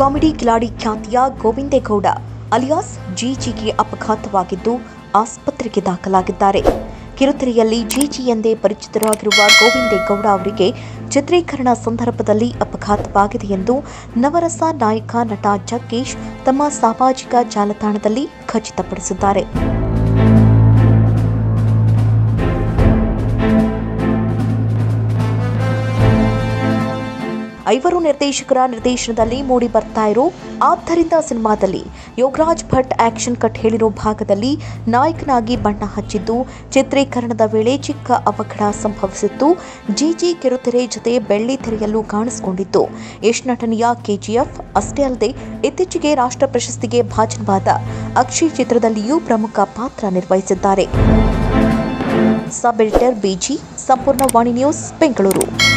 comedy ಕಿಲಾಡಿ ಖ್ಯಾತಿಯ Govindegowda alias ಜಿಜಿಗೆ ಅಪಘಾತವಾಗಿದ್ದು ಆಸ್ಪತ್ರೆಗೆ ದಾಖಲಾಗಿದ್ದಾರೆ ಕಿರುತೆರೆಯಲ್ಲಿ ಜಿಜಿ ಎಂದೇ ಪರಿಚಿತರಾಗಿರುವ ಗೋವಿಂದೇಗೌಡ ಅವರಿಗೆ ಚಿತ್ರೀಕರಣ ಸಂದರ್ಭದಲ್ಲಿ ಅಪಘಾತವಾಗಿದೆ ಎಂದು ನವರಸ ನಾಯಕ ನಟ ಜಗ್ಗೇಶ್ ತಮ್ಮ ಸಾಮಾಜಿಕ ಜಾಲತಾಣದಲ್ಲಿ ಖಚಿತಪಡಿಸಿದ್ದಾರೆ ಐವರು ನಿರ್ದೇಶಕರ ನಿರ್ದೇಶನದಲ್ಲಿ ಮೂಡಿ ಬರ್ತಾ ಇರೋ ಆದ್ದರಿಂದ ಸಿನಿಮಾದಲ್ಲಿ ಯೋಗರಾಜ್ ಭಟ್ ಆಕ್ಷನ್ ಕಟ್ ಹೇಳಿರೋ ಭಾಗದಲ್ಲಿ ನಾಯಕನಾಗಿ ಬಣ್ಣ ಹಚ್ಚಿದ್ದು ಚಿತ್ರೀಕರಣದ ವೇಳೆ ಚಿಕ್ಕ ಅವಘಡ ಸಂಭವಿಸಿತ್ತು ಜಿಜಿ ಕಿರುತೆರೆ ಜೊತೆ ಬೆಳ್ಳಿ ತೆರೆಯಲ್ಲೂ ಕಾಣಿಸಿಕೊಂಡಿತ್ತು ಯಶ್ ನಟನೆಯ ಕೆಜಿಎಫ್ ಅಷ್ಟೇ ಅಲ್ಲದೆ ಇತ್ತೀಚೆಗೆ ರಾಷ್ಟ್ರ ಪ್ರಶಸ್ತಿಗೆ ಭಾಜನವಾದ ಅಕ್ಷಯ್ ಚಿತ್ರದಲ್ಲಿಯೂ ಪ್ರಮುಖ ಪಾತ್ರ ನಿರ್ವಹಿಸಿದ್ದಾರೆ ಸಬ್ ಎಡಿಟರ್ ಬಿಜಿ ಸಂಪೂರ್ಣ ವಾಣಿ ನ್ಯೂಸ್ ಬೆಂಗಳೂರು